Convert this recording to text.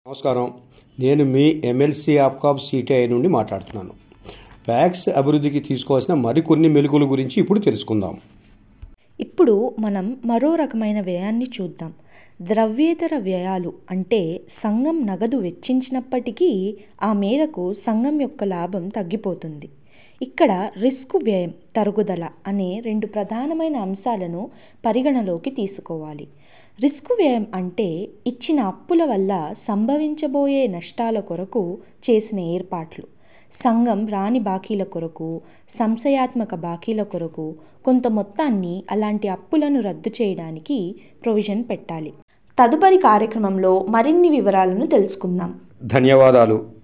నమస్కారం నేను మీ MLC APCOB CTI నుండి మాట్లాడుతున్నాను ప్యాక్స్ అభివృద్ధికి తీసుకోవాల్సిన మరికొన్ని మెలుకుల గురించి ఇప్పుడు తెలుసుకుందాం ఇప్పుడు మనం మరో రకమైన వ్యయాన్ని చూద్దాం ద్రవ్యేతర వ్యయాలు అంటే సంఘం నగదు వెచ్చించినప్పటికీ ఆ మేరకు సంఘం యొక్క లాభం తగ్గిపోతుంది ఇక్కడ రిస్క్ వ్యయం తరుగుదల అనే రెండు ప్రధానమైన అంశాలను పరిగణలోకి తీసుకోవాలి రిస్క్ వ్యయం అంటే ఇచ్చిన అప్పుల వల్ల సంభవించబోయే నష్టాల కొరకు చేసిన ఏర్పాట్లు సంఘం రాని బాకీల కొరకు సంశయాత్మక బాకీల కొరకు కొంత మొత్తాన్ని అలాంటి అప్పులను రద్దు చేయడానికి ప్రొవిజన్ పెట్టాలి తదుపరి కార్యక్రమంలో మరిన్ని వివరాలను తెలుసుకుందాం ధన్యవాదాలు